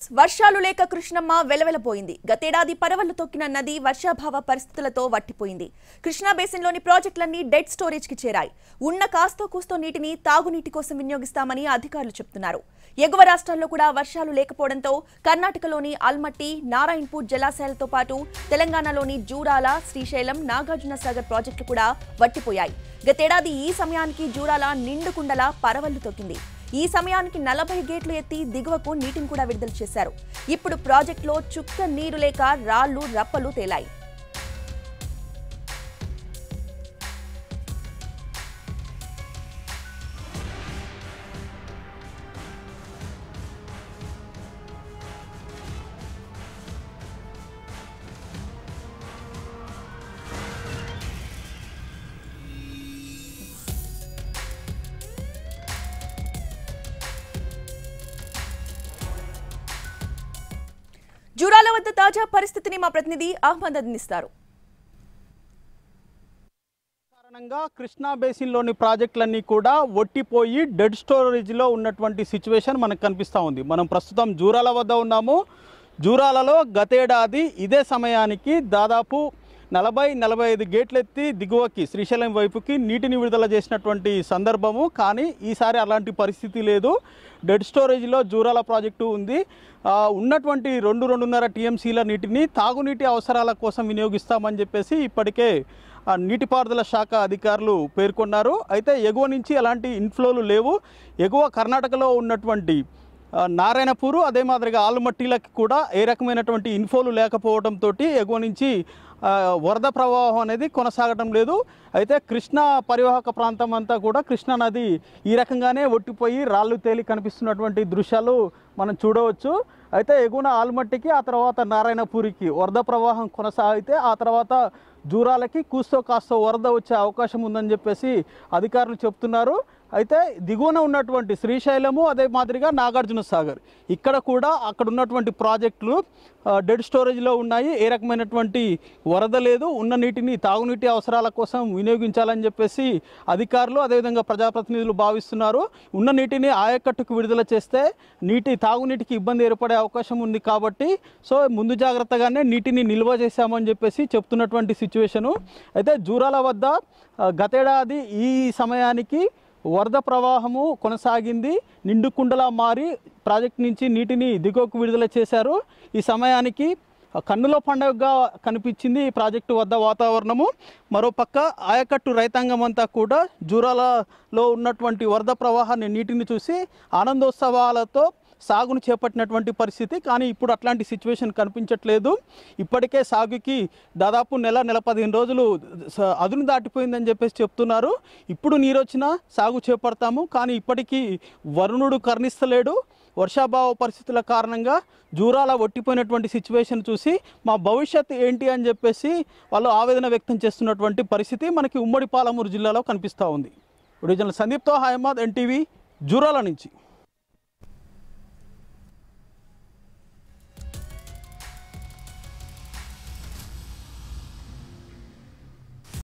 వర్షాలు లేక కృష్ణమ్మ వెలవెలపోయింది గతేడాది పరవళ్లు తొక్కిన నది వర్షాభావ పరిస్థితులతో వట్టిపోయింది కృష్ణా బేసిన్లోని ప్రాజెక్టులన్నీ డెడ్ స్టోరేజ్ కి చేరాయి ఉన్న కాస్తో కూస్తో నీటిని తాగునీటి కోసం వినియోగిస్తామని అధికారులు చెప్తున్నారు ఎగువ రాష్ట్రాల్లో కూడా వర్షాలు లేకపోవడంతో కర్ణాటకలోని అల్మట్టి నారాయణపూర్ జలాశయాలతో పాటు తెలంగాణలోని జూరాల శ్రీశైలం నాగార్జున సాగర్ ప్రాజెక్టులు కూడా వట్టిపోయాయి గతేడాది ఈ సమయానికి జూరాల నిండుకుండలా పరవళ్లు తొక్కింది ఈ సమయానికి నలభై గేట్లు ఎత్తి దిగువకు నీటిని కూడా విడుదల చేశారు ఇప్పుడు ప్రాజెక్టులో చుక్క నీరు లేక రాళ్లు రప్పలు తేలాయి జూరాల వద్ద తాజా పరిస్థితిని మా ప్రతినిధి అహ్మద్ అందిస్తారు కారణంగా కృష్ణా బేసిన్లోని ప్రాజెక్టులన్నీ కూడా ఒట్టిపోయి డెడ్ స్టోరేజ్లో ఉన్నటువంటి సిచ్యువేషన్ మనకు కనిపిస్తూ ఉంది మనం ప్రస్తుతం జూరాల వద్ద ఉన్నాము జూరాలలో గతేడాది ఇదే సమయానికి దాదాపు నలభై నలభై ఐదు గేట్లెత్తి దిగువకి శ్రీశైలం వైపుకి నీటిని విడుదల చేసినటువంటి సందర్భము కానీ ఈసారి అలాంటి పరిస్థితి లేదు డెడ్ స్టోరేజ్లో జూరాల ప్రాజెక్టు ఉంది ఆ, ఉన్నటువంటి రెండు రెండున్నర టీఎంసీల నీటిని తాగునీటి అవసరాల కోసం వినియోగిస్తామని చెప్పేసి ఇప్పటికే ఆ నీటిపారుదల శాఖ అధికారులు పేర్కొన్నారు అయితే ఎగువ నుంచి ఎలాంటి ఇన్ఫ్లోలు లేవు ఎగువ కర్ణాటకలో ఉన్నటువంటి ఆ, నారాయణపూరు అదే మాదిరిగా ఆలుమట్టిలకి కూడా ఏ రకమైనటువంటి ఇన్ఫోలు లేకపోవడంతో ఎగువ నుంచి ఆ, వరద ప్రవాహం అనేది కొనసాగడం లేదు అయితే కృష్ణా పరివాహక ప్రాంతం అంతా కూడా కృష్ణా నది ఈ రకంగానే ఒట్టిపోయి రాళ్ళు తేలి కనిపిస్తున్నటువంటి దృశ్యాలు మనం చూడవచ్చు అయితే ఎగువన ఆల్మట్టికి ఆ తర్వాత నారాయణపూరికి వరద ప్రవాహం కొనసాగితే ఆ తర్వాత జూరాలకి కూస్తో కాస్తో వరద వచ్చే అవకాశం ఉందని చెప్పేసి అధికారులు చెప్తున్నారు అయితే దిగువన ఉన్నటువంటి శ్రీశైలము అదే మాదిరిగా నాగార్జున సాగర్ ఇక్కడ కూడా అక్కడ ఉన్నటువంటి ప్రాజెక్టులు ఆ, డెడ్ స్టోరేజ్లో ఉన్నాయి ఏ రకమైనటువంటి వరద లేదు ఉన్న నీటిని తాగునీటి అవసరాల కోసం వినియోగించాలని చెప్పేసి అధికారులు అదేవిధంగా ప్రజాప్రతినిధులు భావిస్తున్నారు ఉన్న నీటిని ఆయకట్టుకు విడుదల చేస్తే నీటి తాగునీటికి ఇబ్బంది ఏర్పడే అవకాశం ఉంది కాబట్టి సో ముందు జాగ్రత్తగానే నీటిని నిల్వ చేశామని చెప్పేసి చెప్తున్నటువంటి సిచ్యువేషను అయితే జూరాల వద్ద ఆ, గతేడాది ఈ సమయానికి వరద ప్రవాహము కొనసాగింది నిండుకుండలా మారి ప్రాజెక్ట్ నుంచి నీటిని దిగువకు విడుదల చేశారు ఈ సమయానికి కన్నుల పండుగగా కనిపించింది ఈ ప్రాజెక్టు వద్ద వాతావరణము మరోపక్క ఆయకట్టు రైతాంగం అంతా కూడా జూరాలలో ఉన్నటువంటి వరద ప్రవాహాన్ని నీటిని చూసి ఆనందోత్సవాలతో సాగును చేపట్టినటువంటి పరిస్థితి కానీ ఇప్పుడు అట్లాంటి సిచ్యువేషన్ కనిపించట్లేదు ఇప్పటికే సాగుకి దాదాపు నెల నెల పదిహేను రోజులు స- అదును దాటిపోయిందని చెప్పేసి చెప్తున్నారు ఇప్పుడు నీరు వచ్చినా సాగు చేపడతాము కానీ ఇప్పటికీ వరుణుడు కర్ణిస్తలేడు వర్షాభావ పరిస్థితుల కారణంగా జూరాల ఒట్టిపోయినటువంటి సిచ్యువేషన్ చూసి మా భవిష్యత్ ఏంటి అని చెప్పేసి వాళ్ళు ఆవేదన వ్యక్తం చేస్తున్నటువంటి పరిస్థితి మనకి ఉమ్మడి పాలమూరు జిల్లాలో కనిపిస్తూ ఉంది ఒరిజినల్ సందీప్తో హైమాద్ ఎన్టీవీ జూరాల నుంచి